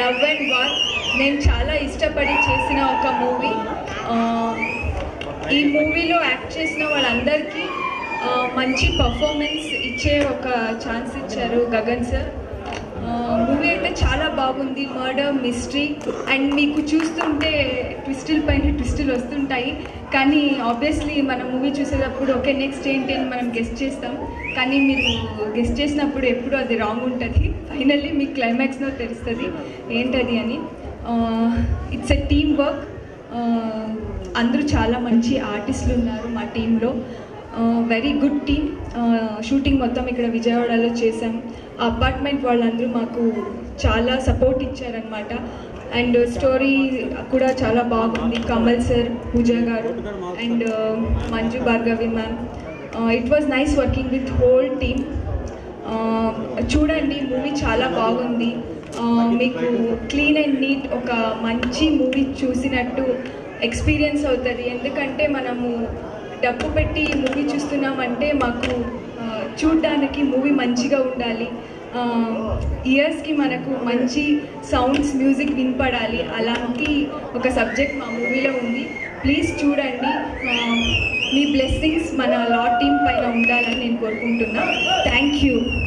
love and war నేను చాలా ఇష్టపడి చేసిన ఒక మూవీ ఈ మూవీలో యాక్ట్ చేసిన వాళ్ళందరికీ ఆ, మంచి పర్ఫార్మెన్స్ ఇచ్చే ఒక ఛాన్స్ ఇచ్చారు గగన్ సార్ మూవీ అయితే చాలా బాగుంది మర్డర్ మిస్టరీ అండ్ మీకు చూస్తుంటే ట్విస్టుల పైన ట్విస్టులు వస్తుంటాయి కానీ ఆబ్వియస్లీ మనం మూవీ చూసేటప్పుడు ఓకే నెక్స్ట్ ఏంటి అని మనం గెస్ట్ చేస్తాం కానీ మీరు గెస్ట్ చేసినప్పుడు ఎప్పుడు అది రాంగ్ ఉంటుంది ఫైనల్లీ మీకు క్లైమాక్స్లో తెలుస్తుంది ఏంటది అని ఇట్స్ ఎ టీమ్ వర్క్ అందరూ చాలా మంచి ఆర్టిస్టులు ఉన్నారు మా టీంలో వెరీ గుడ్ టీమ్ షూటింగ్ మొత్తం ఇక్కడ విజయవాడలో చేసాం అపార్ట్మెంట్ వాళ్ళందరూ మాకు చాలా సపోర్ట్ ఇచ్చారనమాట అండ్ స్టోరీ కూడా చాలా బాగుంది కమల్ సార్ పూజ గారు and Manju Bhargavi ma'am it was nice working with whole team చూడండి మూవీ చాలా బాగుంది ఆ, మీకు క్లీన్ అండ్ నీట్ ఒక మంచి మూవీ చూసినట్టు ఎక్స్పీరియన్స్ అవుతుంది ఎందుకంటే మనము డబ్బు పెట్టి మూవీ చూస్తున్నామంటే మాకు ఆ, చూడ్డానికి మూవీ మంచిగా ఉండాలి ఇయర్స్కి మనకు మంచి సౌండ్స్ మ్యూజిక్ వినపడాలి అలాంటి ఒక సబ్జెక్ట్ మా మూవీలో ఉంది ప్లీజ్ చూడండి ఆ, మీ బ్లెస్సింగ్స్ మన లా టీమ్ పైన ఉండాలని నేను కోరుకుంటున్నా థ్యాంక్ యూ